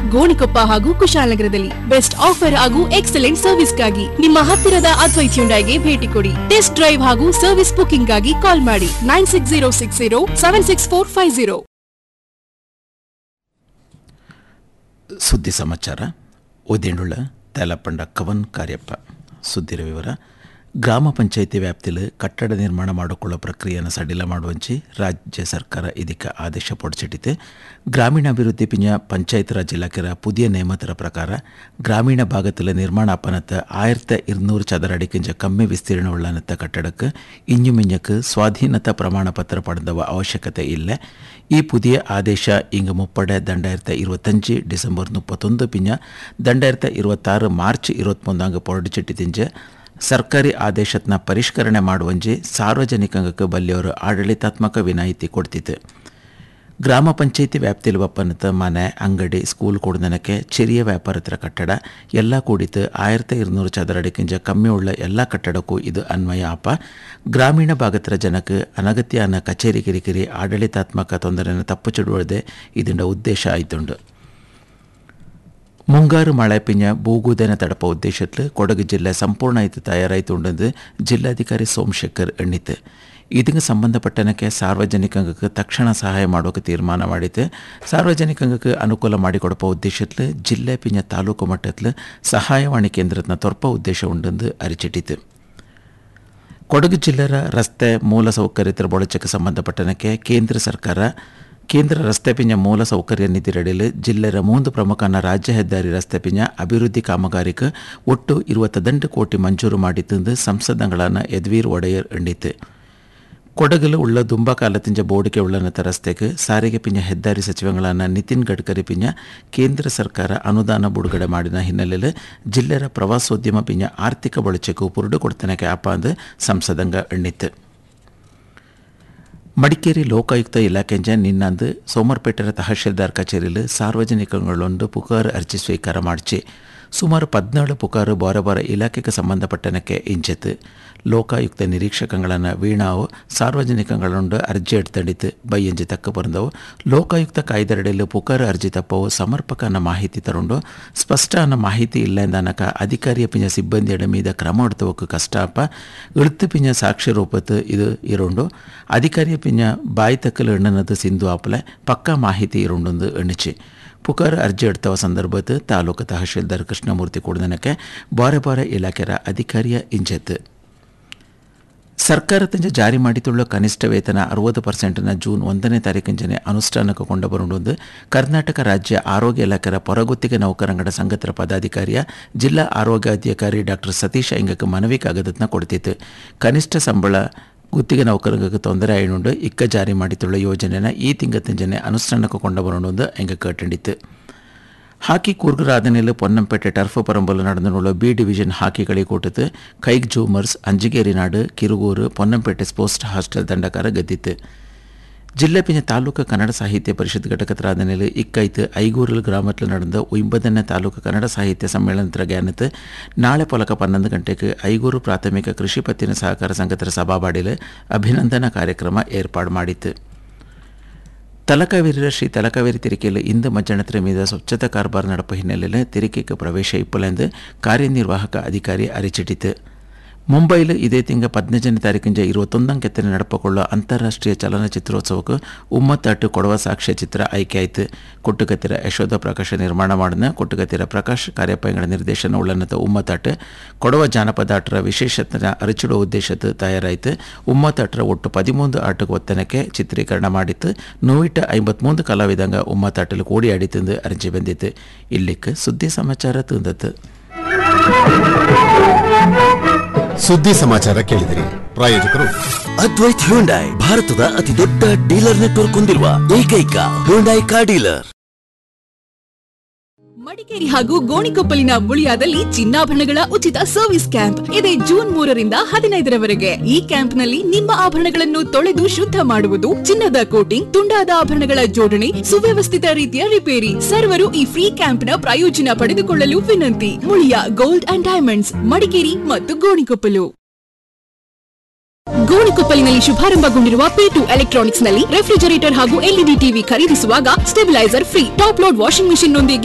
ಗೋಣಿಕೊಪ್ಪ ಹಾಗೂ ಕುಶಾಲನಗರದಲ್ಲಿ best offer ಹಾಗೂ ಎಕ್ಸಲೆಂಟ್ ಸರ್ವಿಸ್ಗಾಗಿ ನಿಮ್ಮ ಹತ್ತಿರದ ಅದ್ವೈತ್ ಹ್ಯುಂಡೈಗೆ ಭೇಟಿ ಕೊಡಿ ಟೆಸ್ಟ್ ಡ್ರೈವ್ ಹಾಗೂ ಸರ್ವಿಸ್ ಬುಕಿಂಗ್ ಗಾಗಿ ಕಾಲ್ ಮಾಡಿ nine six zero six zero seven six four five zero ಸುದ್ದಿ ಸಮಾಚಾರ ಓದೇಂಡುಳ್ಳ ತೇಲಪಂಡ ಕವನ್ ಕಾರ್ಯಪ್ಪ ಸುದ್ದಿರ ವಿವರ ಗ್ರಾಮ ಪಂಚಾಯಿತಿ ವ್ಯಾಪ್ತಿಯಲ್ಲಿ ಕಟ್ಟಡ ನಿರ್ಮಾಣ ಮಾಡಿಕೊಳ್ಳೋ ಪ್ರಕ್ರಿಯೆಯನ್ನು ಸಡಿಲ ಮಾಡುವಂಚಿ ರಾಜ್ಯ ಸರ್ಕಾರ ಇದಕ್ಕೆ ಆದೇಶ ಹೊರಡಿಸಿಟ್ಟಿದೆ ಗ್ರಾಮೀಣಾಭಿವೃದ್ಧಿ ಪಿಂಜ ಪಂಚಾಯತ್ ರಾಜ್ ಇಲಾಖೆಯ ಪುದಿಯ ನೇಮತರ ಪ್ರಕಾರ ಗ್ರಾಮೀಣ ಭಾಗத்தில் ನಿರ್ಮಾಣ ಅಪನತ್ತ ஆயிரத்தி இருநூறு சதுர அடிக்கிஞ்ச கம்மி விஸ்தீர்ண உள்ளனத்த கட்டடக்கு இஞ்சு மிஞ்சக்கு ಸ್ವಾಧೀನತಾ ಪ್ರಮಾಣ ಪತ್ರ ಪಡೆದವ ಅವಶ್ಯಕತೆ ಇಲ್ಲ ಈ ಪುದಿಯ ಆದೇಶ ಇಂಗ ಮುಪ್ಪಡೆ ದಂಡಾಯಿರತ್ತ ഇരുപത്തഞ്ച് ಡಿಸೆಂಬರ್ ಮುಪ್ಪತ್ತೊಂದು ಪಿಂಜ ದಂಡಾಯಿರತ್ತ ഇരുപത്താറ് ಮಾರ್ಚ್ ഇരുപತ್ಮೂಂದಾಂಗ ಹೊರಡಿಸಿಟ್ಟಿದಿಂಜ ಸರ್ಕಾರಿ ಆದೇಶತ್ನ ಪರಿಷ್ಕರಣೆ ಮಾಡುವಂಜಿ ಸಾರ್ವಜನಿಕಂಗಕ್ಕೆ ಬಲ್ಲಿಯವರು ಆಡಳಿತಾತ್ಮಕ ವಿನಾಯಿತಿ ಕೊಡ್ತಿತ್ತು ಗ್ರಾಮ ಪಂಚಾಯಿತಿ ವ್ಯಾಪ್ತಿಯಲ್ಲಿ ಒಪ್ಪನತ ಮನೆ ಅಂಗಡಿ ಸ್ಕೂಲ್ ಕೊಡ್ದನಕ್ಕೆ ಚಿರಿಯ ವ್ಯಾಪಾರತರ ಕಟ್ಟಡ ಎಲ್ಲ ಕೂಡಿತು ಆಯಿರത്തി ഇരുന്നൂറ് ಚದರಡಿಕಿಂಜ ಕಮ್ಮಿ ಉಳ್ಳ ಎಲ್ಲ ಕಟ್ಟಡಕ್ಕೂ ಇದು ಅನ್ವಯ ಆಪ ಗ್ರಾಮೀಣ ಭಾಗತರ ಜನಕ್ಕೆ ಅನಗತ್ಯಾನ ಕಚೇರಿ ಕಿರಿಕಿರಿ ಆಡಳಿತಾತ್ಮಕ ತೊಂದರೆಯನ್ನು ತಪ್ಪುಚಿಡುವುದೇ ಇದರ ಉದ್ದೇಶ ಆಯ್ತುಂಡು ಮುಂಗಾರು ಮಳೆ ಪಿಂಜ ಭೂಗೂದನ ತಡಪ ಉದ್ದೇಶத்தில் ಕೊಡಗು ಜಿಲ್ಲೆ ಸಂಪೂರ್ಣ ಇದು ತಯಾರಾಯ್ತುಂಡೆಂದು ಜಿಲ್ಲಾಧಿಕಾರಿ ಸೋಮಶೇಖರ್ ಎಣ್ಣಿತು ಇದಕ್ಕೆ ಸಂಬಂಧಪಟ್ಟನಕ್ಕೆ ಸಾರ್ವಜನಿಕಂಗಕ್ಕೆ ತಕ್ಷಣ ಸಹಾಯ ಮಾಡೋಕೆ ತೀರ್ಮಾನ ಮಾಡಿತು ಸಾರ್ವಜನಿಕಂಗಕ್ಕೆ ಅನುಕೂಲ ಮಾಡಿಕೊಡಪ ಉದ್ದೇಶத்தில் ಜಿಲ್ಲೆ ಪಿಂಜ ತಾಲೂಕು ಮಟ್ಟத்தில் ಸಹಾಯವಾಣಿ ಕೇಂದ್ರತ್ನ ತೊರ್ಪ ಉದ್ದೇಶ ಉಂಡೆಂದು ಅರಿಚಿಟ್ಟಿತು ಕೊಡಗು ಜಿಲ್ಲೆಯ ರಸ್ತೆ ಮೂಲ ಸೌಕರ್ಯತರ ಬಳಚಕ್ಕೆ ಸಂಬಂಧಪಟ್ಟನಕ್ಕೆ ಕೇಂದ್ರ ಸರ್ಕಾರ ಕೇಂದ್ರ ರಸ್ತೆ ಪಿಂಜ ಮೂಲ ಸೌಕರ್ಯ ನಿಧಿಯಡಿಯಲ್ಲಿ ಜಿಲ್ಲೆಯ ಮೂಂದು ಪ್ರಮುಖನ ರಾಜ್ಯ ಹೆದ್ದಾರಿ ರಸ್ತೆ ಪಿಂಜ ಅಭಿವೃದ್ಧಿ ಕಾಮಗಾರಿಕೆ ಒಟ್ಟು ಇರುವತ್ತದಂಡು ಕೋಟಿ ಮಂಜೂರು ಮಾಡಿತ್ತಂದು ಸಂಸದಗಳನ್ನ ಯದ್ವೀರ್ ಒಡೆಯರ್ ಎಣ್ಣಿತು ಕೊಡಗಲು ಉಳ್ಳ ದುಂಬ ಕಾಲತಿಂಜ ಬೋಡಿಕೆ ಉಳ್ಳನತ ರಸ್ತೆಗೆ ಸಾರಿಗೆ ಪಿಂಜ ಹೆದ್ದಾರಿ ಸಚಿವಗಳನ್ನ ನಿತಿನ್ ಗಡ್ಕರಿ ಪಿಂಜ ಕೇಂದ್ರ ಸರ್ಕಾರ ಅನುದಾನ ಬಿಡುಗಡೆ ಮಾಡಿದ ಹಿನ್ನೆಲೆಯಲ್ಲಿ ಜಿಲ್ಲೆಯ ಪ್ರವಾಸೋದ್ಯಮ ಪಿಂಜ ಆರ್ಥಿಕ ಬಳಚೆಗೂ ಪುರುಡು ಕೊಡ್ತನಕ್ಕೆ ಆಪ ಅಂದು ಸಂಸದಂಗ ಎಣ್ಣಿತು ಮಡಿಕೇರಿ ಲೋಕಾಯುಕ್ತ ಇಲಾಖೆಂಜ ನಿನ್ನಂದು ಸೋಮರ್ಪೇಟೆರ ತಹಶೀಲ್ದಾರ್ ಕಚೇರಿಯಲ್ಲಿ ಸಾರ್ವಜನಿಕಗಳೊಂದು ಪುಕಾರು ಅರ್ಜಿ ಸ್ವೀಕಾರ ಮಾಡಿಸಿ ಸುಮಾರು ಪದ್ನೇಳು ಪುಕಾರು ಬಾರ ಬಾರ ಇಲಾಖೆಗೆ ಸಂಬಂಧಪಟ್ಟನಕ್ಕೆ ಇಂಚೆತ್ತು ಲೋಕಾಯುಕ್ತ ನಿರೀಕ್ಷಕಗಳನ್ನು ವೀಣಾವು ಸಾರ್ವಜನಿಕಗಳೊಂದು ಅರ್ಜಿ ಎಡ್ತಂಡಿತು ಬೈಯಂಜಿ ತಕ್ಕ ಬಂದವು ಲೋಕಾಯುಕ್ತ ಕಾಯ್ದೆರಡೆಯಲ್ಲಿ ಪುಕಾರು ಅರ್ಜಿ ತಪ್ಪವು ಸಮರ್ಪಕ ಅನ್ನೋ ಮಾಹಿತಿ ತಗೊಂಡು ಸ್ಪಷ್ಟ ಅನ್ನೋ ಮಾಹಿತಿ ಇಲ್ಲ ಎಂದನಕ ಅಧಿಕಾರಿಯ ಪಿಂಜ ಸಿಬ್ಬಂದಿಯಡ ಮೀದ ಕ್ರಮ ಎಡ್ತವಕ್ಕೆ ಕಷ್ಟ ಅಪ್ಪ ಇಳುತ್ತು ಪಿಂಜ ಸಾಕ್ಷಿ ರೂಪತ್ತು ಇದು ಇರುಂಡು ಅಧಿಕಾರಿಯ ಪಿಂಜ ಬಾಯಿ ತಕ್ಕಲು ಎಣ್ಣನದು ಸಿಂಧು ಆಪಲೆ ಪಕ್ಕಾ ಮಾಹಿತಿ ಇರುಂಡು ಎಣ್ಣಿಚಿ ಪುಕಾರ್ ಅರ್ಜಿ ಎಡ್ತವ ಸಂದರ್ಭದ ತಾಲೂಕು ತಹಶೀಲ್ದಾರ್ ಕೃಷ್ಣಮೂರ್ತಿ ಕೂಡದನಕ್ಕೆ ಬಾರೆ ಬಾರೆ ಇಲಾಖೆಯ ಅಧಿಕಾರಿಯ ಇಂಜೆತ್ತು ಸರ್ಕಾರ ತಂಜ ಜಾರಿ ಮಾಡಿತುಳ್ಳ ಕನಿಷ್ಠ ವೇತನ ಅರವತ್ತು ಪರ್ಸೆಂಟ್ನ ಜೂನ್ ಒಂದನೇ ತಾರೀಕಿಂಜನೆ ಅನುಷ್ಠಾನಕ್ಕೆ ಕೊಂಡಬರುವುದು ಕರ್ನಾಟಕ ರಾಜ್ಯ ಆರೋಗ್ಯ ಇಲಾಖೆಯ ಪೊರಗುತ್ತಿಗೆ ನೌಕರಂಗಡ ಸಂಘತರ ಪದಾಧಿಕಾರಿಯ ಜಿಲ್ಲಾ ಆರೋಗ್ಯಾಧಿಕಾರಿ ಡಾಕ್ಟರ್ ಸತೀಶ್ ಐಂಗಕ್ಕೆ ಮನವಿ ಕಾಗದತ್ನ ಕೊಡ್ತಿತ್ತು ಕನಿಷ್ಠ ಸಂಬಳ ಗುತ್ತಿಗೆ ನೌಕರರಿಗೆ ತೊಂದರೆ ಆಯ್ನುಂಡು ಇಕ್ಕ ಜಾರಿ ಮಾಡಿತುಳ್ಳ ಯೋಜನೆನ ಈ ತಿಂಗತ್ತಂಜನೆ ಅನುಷ್ಠಾನಕ್ಕೆ ಕೊಂಡಬರೋಣದು ಎಂಗ ಕೇಟಂಡಿತ್ತು ಹಾಕಿ ಕೂರ್ಗರಾದನೆಲ್ಲ ಪೊನ್ನಂಪೇಟೆ ಟರ್ಫ್ ಪರಂಬಲು நடந்துள்ள ಬಿ ಡಿವಿಷನ್ ಹಾಕಿ களிக்கூட்டத்து ಕೈಗ್ ಜೂಮರ್ಸ್ ಅಂಜಿಗೇರಿ ನಾಡು ಕಿರುಗೂರು ಪೊನ್ನಂಪೇಟೆ ಸ್ಪೋರ್ಟ್ಸ್ ಹಾಸ್ಟೆಲ್ ದಂಡಕಾರ ಗೆದ್ದಿತ್ತು ಜಿಲ್ಲೆ ಪಿಂಜ ತಾಲೂಕು ಕನ್ನಡ ಸಾಹಿತ್ಯ ಪರಿಷತ್ ಘಟಕತ್ರಾದನೆಲ್ ಇಕ್ಕೈತು ಐಗೂರಲ್ ಗ್ರಾಮத்தில் நடந்த ஒன்பதನೇ ತಾಲೂಕು ಕನ್ನಡ ಸಾಹಿತ್ಯ ಸಮ್ಮೇಳನದ ಜ್ಞಾನത്ത് ನಾಳೆ ಪೊಲಕ ಪನ್ನೊಂದು ಗಂಟೆಗೆ ಐಗೂರು ಪ್ರಾಥಮಿಕ ಕೃಷಿ ಪತ್ತಿನ ಸಹಕಾರ ಸಂಘದ ಸಭಾಬಾಡಿಲು ಅಭಿನಂದನಾ ಕಾರ್ಯಕ್ರಮ ಏರ್ಪಾಡು ಮಾಡಿತ್ತು ತಲಕಾವೇರಿಯ ಶ್ರೀ ತಲಕಾವೇರಿ ತಿರಿಕೆಯಲ್ಲಿ ಇಂದು ಮಧ್ಯಾಹ್ನದ ಮೀದ ಸ್ವಚ್ಛತಾ ಕಾರ್ಬಾರ್ ನಡಪ ಹಿನ್ನೆಲೆಯಲ್ಲಿ ತಿರಿಕೆಗೆ ಪ್ರವೇಶ ಇಪ್ಪಲೆಂದು ಕಾರ್ಯನಿರ್ವಾಹಕ ಅಧಿಕಾರಿ ಅರಿಚಿಟ್ಟಿತು ಮುಂಬೈಲು ಇದೇ ತಿಂಗ ಪದಿನೈದನೇ ತಾರೀಕಿಂಜ ഇരുപത്തൊന്നാം ಕೆತ್ತನೆ നടപ്പക്കൊള്ള ಅಂತಾರಾಷ್ಟ್ರೀಯ ಚಲನಚಿತ್ರೋತ್ಸವಕ್ಕೆ ಉಮ್ಮತ್ತಾಟು ಕೊಡವ ಸಾಕ್ಷ್ಯ ಚಿತ್ರ ಆಯ್ಕೆಯಾಯಿತು ಕೊಟ್ಟುಗತ್ತಿರ ಯಶೋಧ ಪ್ರಕಾಶ ನಿರ್ಮಾಣ ಮಾಡಿದ ಕೊಟ್ಟುಗತ್ತಿರ ಪ್ರಕಾಶ್ ಕಾರ್ಯಪಾಯಗಳ ನಿರ್ದೇಶನ ಉಳ್ಳನತ ಉಮ್ಮತ್ತಾಟು ಕೊಡವ ಜಾನಪದ ಆಟರ ವಿಶೇಷತನ ಅರಚಿಡುವ ಉದ್ದೇಶದ ತಯಾರಾಯಿತು ಉಮ್ಮತ್ತಾಟರ ಒಟ್ಟು ಪದಿಮೂಂದು ಆಟಕ್ಕೆ ಒತ್ತನಕ್ಕೆ ಚಿತ್ರೀಕರಣ ಮಾಡಿತ್ತು ನೂಯಿಟ ಐಂಬತ್ಮೂಂದು ಕಲಾವಿದಂಗ ಉಮ್ಮತ್ತಾಟಲು ಕೂಡಿಯಾಡಿತಂದು ಅರ್ಜಿ ಬಂದಿತ್ತು ಇಲ್ಲಿಕ್ಕೆ ಸುದ್ದಿ ಸಮಾಚಾರ ತಂದತ್ತು ಸುದ್ದಿ ಸಮಾಚಾರ ಕೇಳಿದಿರಿ ಪ್ರಾಯೋಜಕರು ಅದ್ವೈತ್ ಹ್ಯುಂಡೈ ಭಾರತದ ಅತಿ ದೊಡ್ಡ ಡೀಲರ್ ನೆಟ್ವರ್ಕ್ ಹೊಂದಿರುವ ಏಕೈಕ ಹ್ಯುಂಡೈ ಕಾರ್ ಡೀಲರ್ ಮಡಿಕೇರಿ ಹಾಗೂ ಗೋಣಿಕೊಪ್ಪಲಿನ ಮುಳಿಯಾದಲ್ಲಿ ಚಿನ್ನಾಭರಣಗಳ ಉಚಿತ ಸರ್ವಿಸ್ ಕ್ಯಾಂಪ್ ಇದೆ ಜೂನ್ ಮೂರರಿಂದ ಹದಿನೈದರವರೆಗೆ ಈ ಕ್ಯಾಂಪ್ನಲ್ಲಿ ನಿಮ್ಮ ಆಭರಣಗಳನ್ನು ತೊಳೆದು ಶುದ್ಧ ಮಾಡುವುದು ಚಿನ್ನದ ಕೋಟಿಂಗ್ ತುಂಡಾದ ಆಭರಣಗಳ ಜೋಡಣೆ ಸುವ್ಯವಸ್ಥಿತ ರೀತಿಯ ರಿಪೇರಿ ಸರ್ವರು ಈ ಫ್ರೀ ಕ್ಯಾಂಪ್ನ ಪ್ರಯೋಜನ ಪಡೆದುಕೊಳ್ಳಲು ವಿನಂತಿ Muliya gold and diamonds Madikeri ಮತ್ತು ಗೋಣಿಕೊಪ್ಪಲು ಗೋಣಿಕೊಪ್ಪಲಿನಲ್ಲಿ ಶುಭಾರಂಭಗೊಂಡಿರುವ ಪಿ ಟು ಎಲೆಕ್ಟ್ರಾನಿಕ್ಸ್ ನಲ್ಲಿ ರೆಫ್ರಿಜರೇಟರ್ ಹಾಗೂ ಎಲ್ಇಡಿ ಟಿವಿ ಖರೀದಿಸುವಾಗ stabiliser free top load washing machine ನೊಂದಿಗೆ